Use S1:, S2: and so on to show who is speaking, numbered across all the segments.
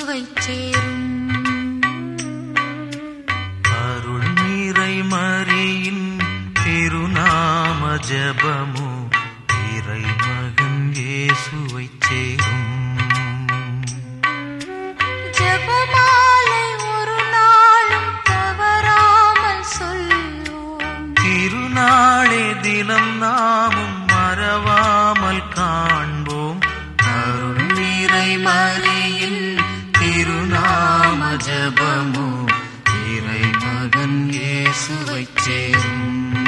S1: இயேசுவை சேரும்
S2: அருள் நீரை மறியின் திருநாம ஜபமு இறை மகன் இயேசுவை சேரும்
S1: ஜெபமாலை ஒரு நாளும் தவறாமல் சொல்வோம்
S2: திருநாளே தினம் நாமும் மறவாமல் காண்போம் அருள் நீரை மறியின் திருநாம ஜபமு இறை மகன் இயேசுவை சேரும்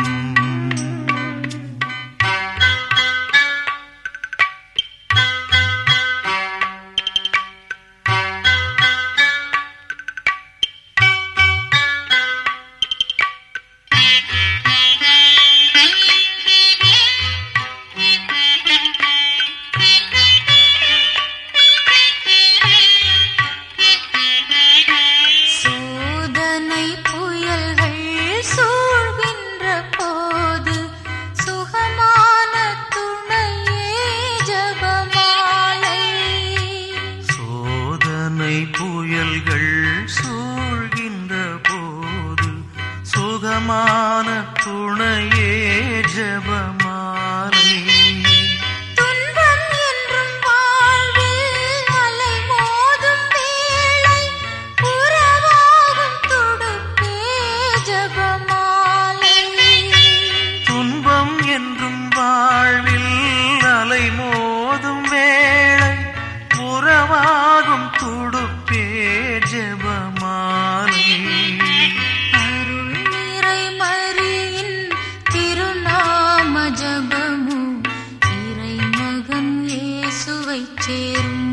S1: சோதனை புயல்கள் சூழ்கின்ற போது சுகமான துணையே ஜபமாலை
S2: சோதனை புயல்கள் சூழ்கின்ற போது சுகமான துணையே ஜபமாலை
S1: துன்பம் என்றும் வாழ்வில் அலை மோதும் வேளை உறவாகும் துடுப்பே ஜபமாலை
S2: துன்பம் என்றும் வாழ்வில் அலை மோதும் வேளை உறவாகும் துடுப்பே ஜபமாலை
S1: அருள் நிறை மறியின் திருநாம ஜபமு இறை மகன் இயேசுவை சேரும்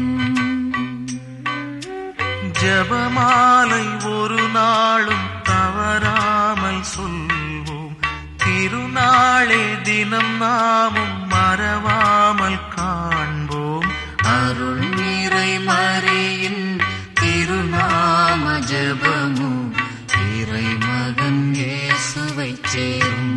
S2: ஜபமாலை ஒரு நாளும் தவறாமல் சொல்வோம் திருநாளே தினம் நாமும் மறவாமல் காண்போம் அருள் நீரை மறியின் திருநாம ஜபமு இறை மகன் இயேசுவை சேரும்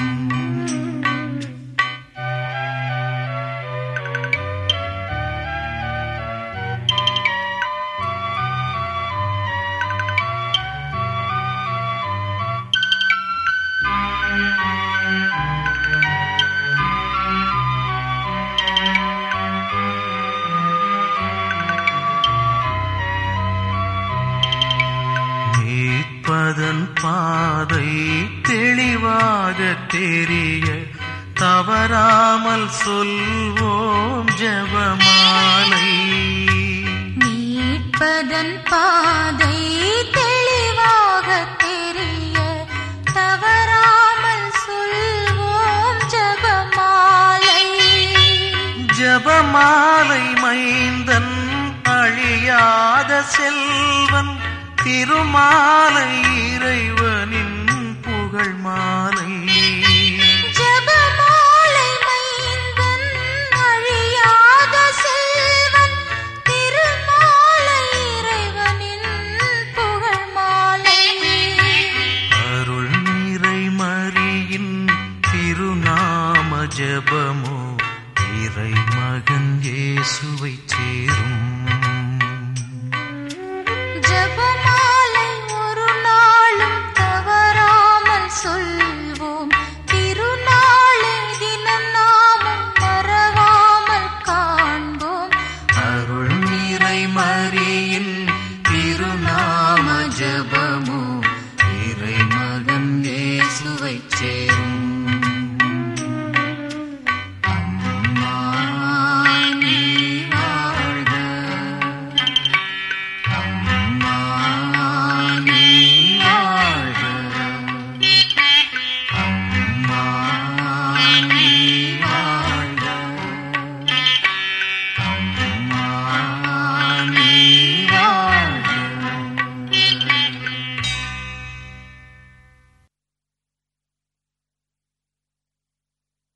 S2: மீட்பதன் பாதை தெளிவாக தெரிய தவறாமல் சொல்வோம் ஜெபமாலை
S1: மீட்பதன் பாதை தெளிவாக தெரிய தவறாமல் சொல்வோம் ஜபமாலை
S2: ஜெபமாலை மைந்தன் அழியாத செல்வன் திருமாலை இறைவனின் புகழ் மாலை
S1: ஜபமாலை மைந்தன் அழியாத செல்வன் திருமாலை இறைவனின் புகழ் மாலை
S2: அருள் நிறை மறியின் திருநாம ஜபமோ இறை மகன் இயேசுவை சேரும்
S1: ஜபமாலை ஒரு நாளும் தவறாமல் சொல்வோம் திருநாளே தினம் நாமும் மறவாமல் காண்போம்
S2: அருள் நிறை மறியின் திருநாம ஜபமோ இறை மகன் இயேசுவை சேரும்